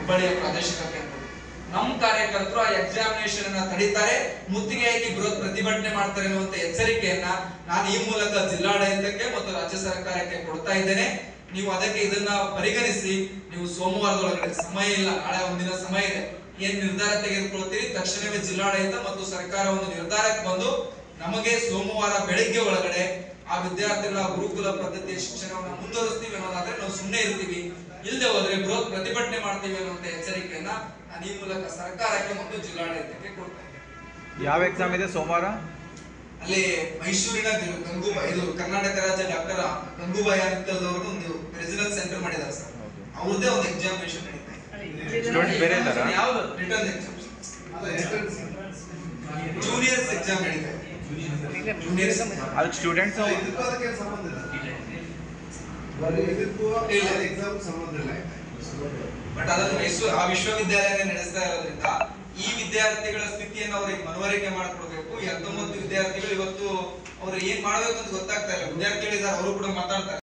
ಹುಬ್ಬಳ್ಳಿಯ ಪ್ರಾದೇಶಿಕ ಕೇಂದ್ರ ನಮ್ಮ ಕಾರ್ಯಕರ್ತರು ಆ ಎಕ್ಸಾಮಿನೇಷನ್ ಅನ್ನ ತಡೀತಾರೆ ಮುತ್ತಿಗೆಯಾಗಿ ಬೃಹತ್ ಪ್ರತಿಭಟನೆ ಮಾಡ್ತಾರೆ ಅನ್ನುವಂತ ಎಚ್ಚರಿಕೆಯನ್ನ ನಾನು ಈ ಮೂಲಕ ಜಿಲ್ಲಾಡಳಿತಕ್ಕೆ ಮತ್ತು ರಾಜ್ಯ ಸರ್ಕಾರಕ್ಕೆ ಕೊಡ್ತಾ ಇದ್ದೇನೆ ನೀವು ಅದಕ್ಕೆ ಇದನ್ನ ಪರಿಗಣಿಸಿ ನೀವು ಸೋಮವಾರದೊಳಗಡೆ ಸಮಯ ಇಲ್ಲ ನಾಳೆ ಒಂದಿನ ಸಮಯ ಇದೆ ಏನ್ ನಿರ್ಧಾರ ತೆಗೆದುಕೊಳ್ತೀರಿ ತಕ್ಷಣವೇ ಜಿಲ್ಲಾಡಳಿತ ಮತ್ತು ಸರ್ಕಾರ ಒಂದು ನಿರ್ಧಾರಕ್ಕೆ ಬಂದು ನಮಗೆ ಸೋಮವಾರ ಬೆಳಿಗ್ಗೆ ಒಳಗಡೆ ಆ ವಿದ್ಯಾರ್ಥಿಗಳ ಗುರುಕುಲ ಪದ್ಧತಿಯ ಶಿಕ್ಷಣವನ್ನು ಮುಂದುವರಿಸ್ತೀವಿ ಅನ್ನೋದಾದ್ರೆ ನಾವು ಸುಮ್ಮನೆ ಇರ್ತೀವಿ ಇಲ್ಲದೆ ಹೋದ್ರೆ ಬೃಹತ್ ಪ್ರತಿಭಟನೆ ಮಾಡ್ತೀವಿ ಅನ್ನುವಂತ ಎಚ್ಚರಿಕೆಯನ್ನ ನಾನು ಈ ಮೂಲಕ ಸರ್ಕಾರಕ್ಕೆ ಮತ್ತು ಜಿಲ್ಲಾಡಳಿತಕ್ಕೆ ಕೊಡ್ತಾ ಇದ್ದೇನೆ ಯಾವ ಎಕ್ಸಾಮ್ ಇದೆ ಸೋಮವಾರ ಅಲ್ಲಿ ಮೈಸೂರಿನ ಗು- ಗಂಗೂಬಾಯಿ ಇದು ಕರ್ನಾಟಕ ರಾಜ್ಯ ಡಾಕ್ಟರ್ ಗಂಗೂಬಾಯಿ ಅಂತದವರು ಒಂದು ರೆಸಿಡೆನ್ಸ್ ಸೆಂಟರ್ ಮಾಡಿದ್ದಾರೆ ಸರ್ ಹೌದು. ಅವ್ರದ್ದೇ ಒಂದು ಎಕ್ಸಾಮಿನೇಷನ್ ನಡೀತಾ ಇದೆ ಸ್ಟೂಡೆಂಟ್ ಬೇರೆ ಇದ್ದಾರಾ ಯಾವ್ದು ರಿಟರ್ನ್ ಎಕ್ಸಾಮ್ ಜೂನಿಯರ್ಸ್ ಎಕ್ಸಾಮ್ ನಡೀತಾ ಇದೆ ಜೂನಿಯರ್ಸ್ ಅದಕ್ಕೆ ಸ್ಟೂಡೆಂಟ್ಸ್ ಇದಕ್ಕೂ ಅದಕ್ಕೆ ಸಂಬಂಧ ಇಲ್ಲ ಬರೀ ಇದಕ್ಕೂ ಇಲ್ಲ. ಎಕ್ಸಾಮ್ ಸಂಬಂಧ ಇಲ್ಲ ಬಟ್ ಅದನ್ನು ಮೈಸೂರು ಆ ವಿಶ್ವವಿದ್ಯಾಲಯನೇ ನಡೆಸ್ತಾ ಇರೋದ್ರಿಂದ ಈ ವಿದ್ಯಾರ್ಥಿಗಳ ಸ್ಥಿತಿಯನ್ನು ಅವ್ರಿಗೆ ಮನವರಿಕೆ ಮಾಡ್ಕೊಡ್ಬೇಕು ಹತ್ತೊಂಬತ್ತು ವಿದ್ಯಾರ್ಥಿಗಳು ಇವತ್ತು ಅವ್ರು ಏನ್ ಮಾಡ್ಬೇಕು ಅಂತ ಗೊತ್ತಾಗ್ತಾ ಇಲ್ಲ ವಿದ್ಯಾರ್ಥಿಗಳಿದ್ದಾರೆ ಅವರು ಕೂಡ ಮಾತಾಡ್ತಾರೆ